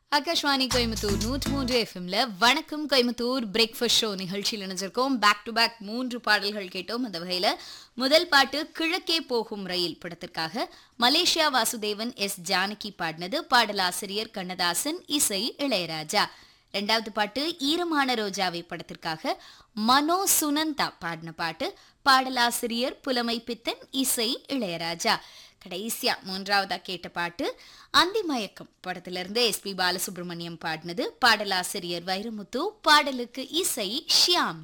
ஆகாஷ்வாணி கோயம்புத்தூர் நூற்று மூன்று எஃப்எம்ல வணக்கம் கோயம்புத்தூர் பிரேக்ஃபாஸ்ட் ஷோ நிகழ்ச்சியில் இணைஞ்சிருக்கோம் பேக் டு பேக் மூன்று பாடல்கள் கேட்டோம் அந்த வகையில முதல் பாட்டு கிழக்கே போகும் ரயில் படத்திற்காக மலேசியா வாசுதேவன் எஸ் ஜானகி பாடினது பாடலாசிரியர் கண்ணதாசன் இசை இளையராஜா ரெண்டாவது பாட்டு ஈரமான ரோஜாவை படத்திற்காக மனோ சுனந்தா பாடின பாட்டு பாடலாசிரியர் புலமை பித்தன் இசை இளையராஜா கடைசியா மூன்றாவதா கேட்ட பாட்டு அந்தி மயக்கம் படத்திலிருந்து எஸ்பி பாலசுப்ரமணியம் பாடினது பாடலாசிரியர் வைரமுத்து பாடலுக்கு இசை ஷியாம்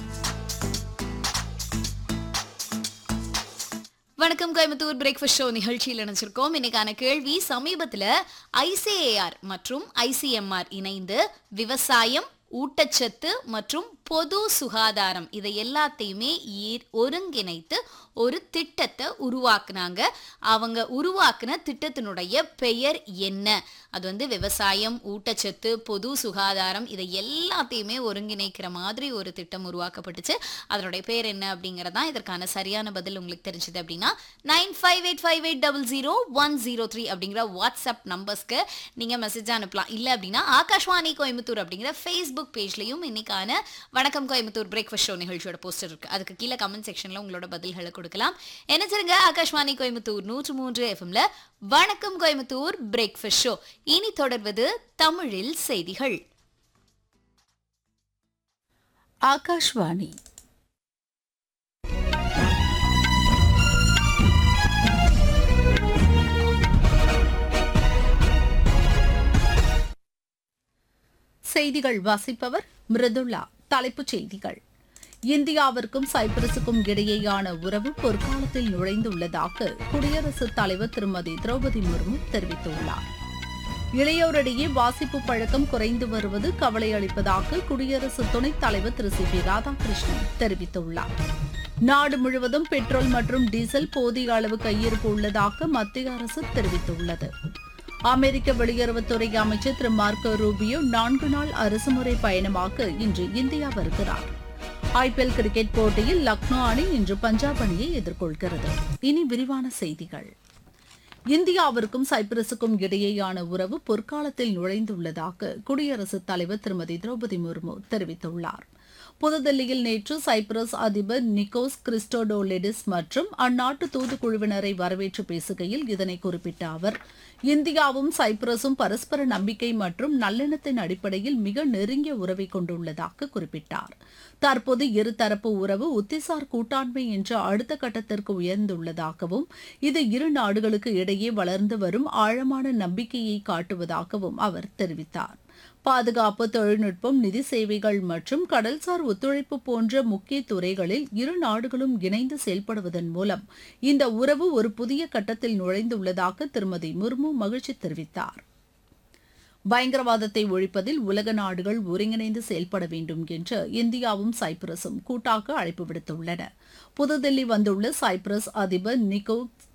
வணக்கம் கோயம்புத்தூர் பிரேக்ஃபாஸ்ட் ஷோ நிகழ்ச்சியில் நினைச்சிருக்கோம் இன்னைக்கான கேள்வி சமீபத்துல ஐசிஏஆர் மற்றும் ஐசிஎம்ஆர் இணைந்து விவசாயம் ஊட்டச்சத்து மற்றும் பொது சுகாதாரம் இதை எல்லாத்தையுமே ஈர்- ஒருங்கிணைத்து ஒரு திட்டத்தை உருவாக்குனாங்க அவங்க உருவாக்குன திட்டத்தினுடைய பெயர் என்ன அது வந்து விவசாயம் ஊட்டச்சத்து பொது சுகாதாரம் இதை எல்லாத்தையுமே ஒருங்கிணைக்கிற மாதிரி ஒரு திட்டம் உருவாக்கப்பட்டுச்சு அதனுடைய பேர் என்ன அப்படிங்கறதான் இதற்கான சரியான பதில் உங்களுக்கு தெரிஞ்சது அப்படின்னா nine five eight five eight double zero one zero three அப்படிங்கிற வாட்ஸ்அப் நம்பர்ஸ்க்கு நீங்க மெசேஜ் அனுப்பலாம் இல்ல அப்படின்னா ஆகாஷ்வாணி கோயம்புத்தூர் அப்படிங்கிற ஃபேஸ்புக் பேஜ்லயும் இன்னைக்கான வணக்கம் கோயம்புத்தூர் பிரேக்ஃபாஸ்ட் ஷோ நிகழ்ச்சியோட போஸ்டர் இருக்கு அதுக்கு கீழே கமெண்ட் செக்ஷன்ல உங்களோட பதில்களை கொடுக்கலாம் நினைச்சிருங்க ஆகாஷ்வாணி கோயம்புத்தூர் நூற்று மூன்று எஃப்எம்ல வணக்கம் கோயம்புத்தூர் பிரேக்ஃபாஸ்ட் ஷோ இனி தொடர்வது தமிழில் செய்திகள் ஆகாஷ்வாணி செய்திகள் வாசிப்பவர் மிருதுளா தலைப்புச் செய்திகள் இந்தியாவிற்கும் சைப்ரஸுக்கும் இடையேயான உறவு பொற்காலத்தில் நுழைந்துள்ளதாக குடியரசுத் தலைவர் திருமதி திரௌபதி முர்மு தெரிவித்துள்ளார் இளையோரிடையே வாசிப்பு பழக்கம் குறைந்து வருவது கவலை அளிப்பதாக குடியரசு துணைத் தலைவர் திரு சி பி ராதாகிருஷ்ணன் தெரிவித்துள்ளார் நாடு முழுவதும் பெட்ரோல் மற்றும் டீசல் போதிய அளவு கையிருப்பு உள்ளதாக மத்திய அரசு தெரிவித்துள்ளது அமெரிக்க வெளியுறவுத்துறை அமைச்சர் திரு மார்க்கோ ரூபியோ நான்கு நாள் அரசுமுறை பயணமாக இன்று இந்தியா வருகிறார் ஐபிஎல் கிரிக்கெட் போட்டியில் லக்னோ அணி இன்று பஞ்சாப் அணியை எதிர்கொள்கிறது இனி விரிவான செய்திகள் இந்தியாவிற்கும் சைப்ரஸுக்கும் இடையேயான உறவு பொற்காலத்தில் நுழைந்துள்ளதாக குடியரசுத் தலைவர் திருமதி திரௌபதி முர்மு தெரிவித்துள்ளார் புதுதில்லியில் நேற்று சைப்ரஸ் அதிபர் நிக்கோஸ் கிறிஸ்டோடோலிடிஸ் மற்றும் அந்நாட்டு தூதுக்குழுவினரை வரவேற்று பேசுகையில் இதனை குறிப்பிட்ட அவர் இந்தியாவும் சைப்ரஸும் பரஸ்பர நம்பிக்கை மற்றும் நல்லெண்ணத்தின் அடிப்படையில் மிக நெருங்கிய உறவை கொண்டுள்ளதாக குறிப்பிட்டார் தற்போது இருதரப்பு உறவு உத்திசார் கூட்டாண்மை என்ற அடுத்த கட்டத்திற்கு உயர்ந்துள்ளதாகவும் இது இரு நாடுகளுக்கு இடையே வளர்ந்து வரும் ஆழமான நம்பிக்கையை காட்டுவதாகவும் அவர் தெரிவித்தார் பாதுகாப்பு தொழில்நுட்பம் நிதி சேவைகள் மற்றும் கடல்சார் ஒத்துழைப்பு போன்ற முக்கிய துறைகளில் இரு நாடுகளும் இணைந்து செயல்படுவதன் மூலம் இந்த உறவு ஒரு புதிய கட்டத்தில் நுழைந்துள்ளதாக திருமதி முர்மு மகிழ்ச்சி தெரிவித்தார் பயங்கரவாதத்தை ஒழிப்பதில் உலக நாடுகள் ஒருங்கிணைந்து செயல்பட வேண்டும் என்று இந்தியாவும் சைப்ரஸும் கூட்டாக அழைப்பு விடுத்துள்ளன புதுதில்லி வந்துள்ள சைப்ரஸ் அதிபர் நிக்கோ